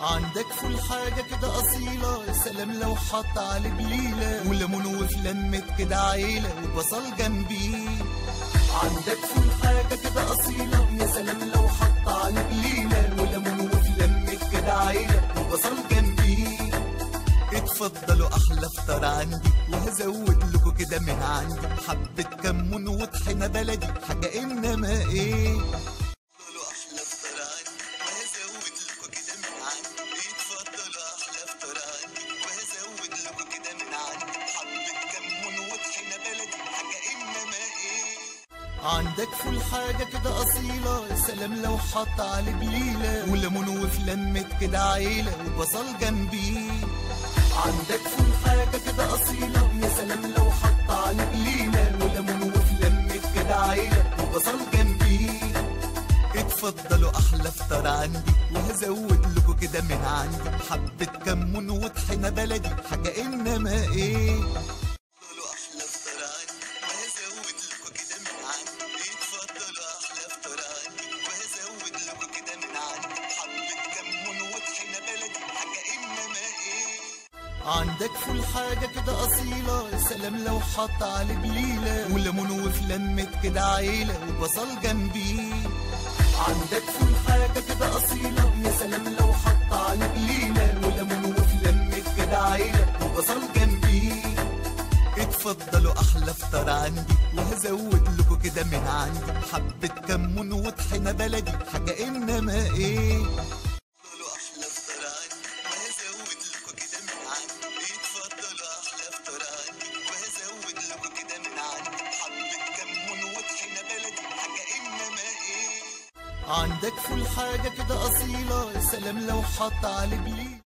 عندك فول حاجة كده أصيلة يا سلام لو حط عليه بليلة وليمون وفلمت كده عيلة وبصل جنبيه عندك فول حاجة كده أصيلة يا سلام لو حط عليه بليلة وليمون وفلمت كده عيلة وبصل جنبيه اتفضلوا احلى فطار عندي وهزود لكم كده من عندي حبة كمون وطحينة بلدي حاجة انما ايه اتفضلوا احلى فطار عندي وهزود لكم كده من عندي اتفضلوا احلى فطار عندي وهزود لكم كده من عندي حبة كمون وطحينة بلدي حاجة انما ايه عندك فول حاجة كده أصيلة يا سلام لو حط عليه بليلة وليمون وفلمت كده عيلة وبصل جنبيه عندك فول حاجة كده أصيلة يا سلام لو حط عليه بليلة وليمون وفلمت كده عيلة وبصل جنبيه اتفضلوا أحلى فطار عندي وهزود لكم كده من عندي حبة كمون وطحينة بلدي حاجة إنما إيه اتفضلوا أحلى فطار عندي وهزود لكم كده من عندي اتفضلوا أحلى فطار عندي وهزود لكم كده من عندي حبة كمون وطحينة بلدي حاجة إنما إيه عندك فول حاجة كده أصيلة يا سلام لو حط عليه بليلة وليمون وفلمت كده عيلة وبصل جنبيه عندك فول حاجة كده أصيلة يا سلام لو حط عليه بليلة وليمون وفلمت كده عيلة وبصل جنبيه اتفضلوا احلى فطار عندي وهزود لكم كده من عندي حبة كمون وطحينة بلدي حاجة انما ايه اتفضلوا احلى فطار عندي وهزود لكم كده من عندي اتفضلوا احلى فطار عندي وهزود لكم كده من عندي حبة كمون وطحينة بلدي حاجة انما ايه عندك فول حاجة كده أصيلة يا سلام لو حط عليه بليل